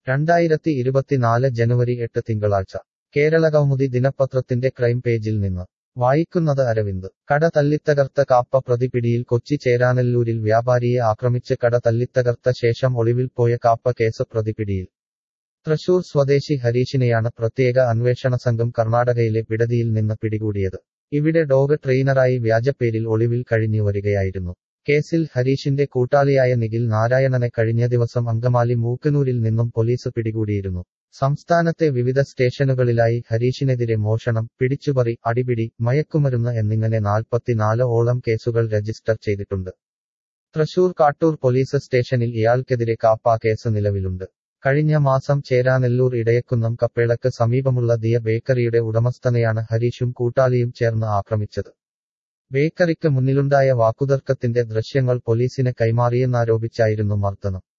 രണ്ടായിരത്തി ഇരുപത്തിനാല് ജനുവരി എട്ട് തിങ്കളാഴ്ച കേരളകൗമുദി ദിനപത്രത്തിന്റെ ക്രൈം പേജിൽ നിന്ന് വായിക്കുന്നത് അരവിന്ദ് കട തല്ലിത്തകർത്ത കാപ്പ പ്രതിപിടിയിൽ കൊച്ചി ചേരാനെല്ലൂരിൽ വ്യാപാരിയെ ആക്രമിച്ച് കട തല്ലിത്തകർത്ത ശേഷം ഒളിവിൽ പോയ കാപ്പ കേസ് പ്രതിപിടിയിൽ തൃശൂർ സ്വദേശി ഹരീഷിനെയാണ് പ്രത്യേക അന്വേഷണ സംഘം കർണാടകയിലെ പിടതിയിൽ നിന്ന് പിടികൂടിയത് ഇവിടെ ഡോഗ് ട്രെയിനറായി വ്യാജപ്പേരിൽ ഒളിവിൽ കഴിഞ്ഞു വരികയായിരുന്നു കേസിൽ ഹരീഷിന്റെ കൂട്ടാളിയായ നിഖിൽ നാരായണനെ കഴിഞ്ഞ ദിവസം അങ്കമാലി മൂക്കനൂരിൽ നിന്നും പോലീസ് പിടികൂടിയിരുന്നു സംസ്ഥാനത്തെ വിവിധ സ്റ്റേഷനുകളിലായി ഹരീഷിനെതിരെ മോഷണം പിടിച്ചുപറി അടിപിടി മയക്കുമരുന്ന് എന്നിങ്ങനെ നാൽപ്പത്തിനാല് ഓളം കേസുകൾ രജിസ്റ്റർ ചെയ്തിട്ടുണ്ട് തൃശൂർ കാട്ടൂർ പോലീസ് സ്റ്റേഷനിൽ ഇയാൾക്കെതിരെ കാപ്പ കേസ് നിലവിലുണ്ട് കഴിഞ്ഞ മാസം ചേരാനെല്ലൂർ ഇടയക്കുന്നം കപ്പേളക്ക് സമീപമുള്ള ദിയ ബേക്കറിയുടെ ഉടമസ്ഥനെയാണ് ഹരീഷും കൂട്ടാളിയും ചേർന്ന് ആക്രമിച്ചത് ബേക്കറിക്ക് മുന്നിലുണ്ടായ വാക്കുതർക്കത്തിന്റെ ദൃശ്യങ്ങൾ പോലീസിന് കൈമാറിയെന്നാരോപിച്ചായിരുന്നു മർദ്ദനം